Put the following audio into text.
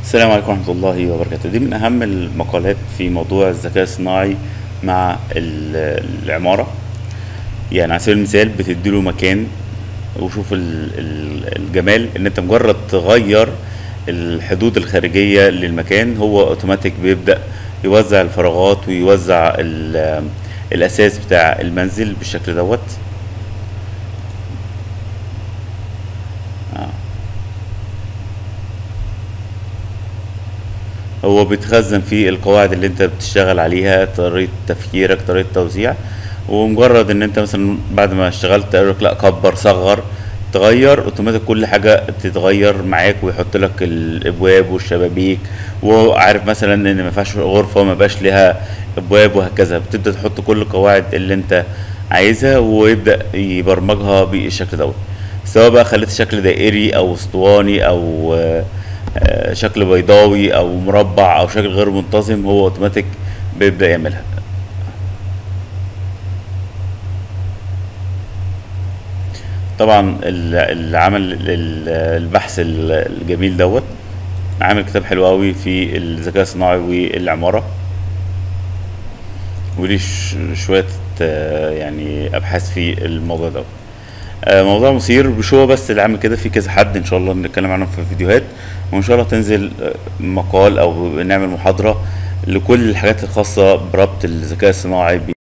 السلام عليكم ورحمة الله وبركاته دي من أهم المقالات في موضوع الذكاء الصناعي مع ال- العمارة يعني على سبيل المثال بتديله مكان وشوف ال- ال- الجمال ان انت مجرد تغير الحدود الخارجية للمكان هو اوتوماتيك بيبدأ يوزع الفراغات ويوزع ال- الأساس بتاع المنزل بالشكل دوت هو بيتخزن في القواعد اللي انت بتشتغل عليها طريقة تفكيرك طريقة توزيع ومجرد ان انت مثلا بعد ما اشتغلت قال لك لا كبر صغر تغير اوتوماتيك كل حاجة تتغير معاك ويحط لك الابواب والشبابيك وعارف مثلا ان ما ينفعش غرفة ما بقاش لها ابواب وهكذا بتبدأ تحط كل القواعد اللي انت عايزها ويبدأ يبرمجها بالشكل دوت سواء بقى خليت شكل دائري او اسطواني او آه، آه، شكل بيضاوي او مربع او شكل غير منتظم هو اوتوماتيك بيبدأ يعملها طبعا ال- اللي عمل ال- البحث ال- الجميل دوت عامل كتاب حلو قوي في الذكاء الصناعي والعمارة وليه ش- شوية آه، يعني أبحاث في الموضوع دوت آه، موضوع مثير مش هو بس اللي عامل كده في كذا حد ان شاء الله بنتكلم عنهم في فيديوهات وان شاء الله تنزل آه، مقال او نعمل محاضرة لكل الحاجات الخاصة بربط الذكاء الصناعي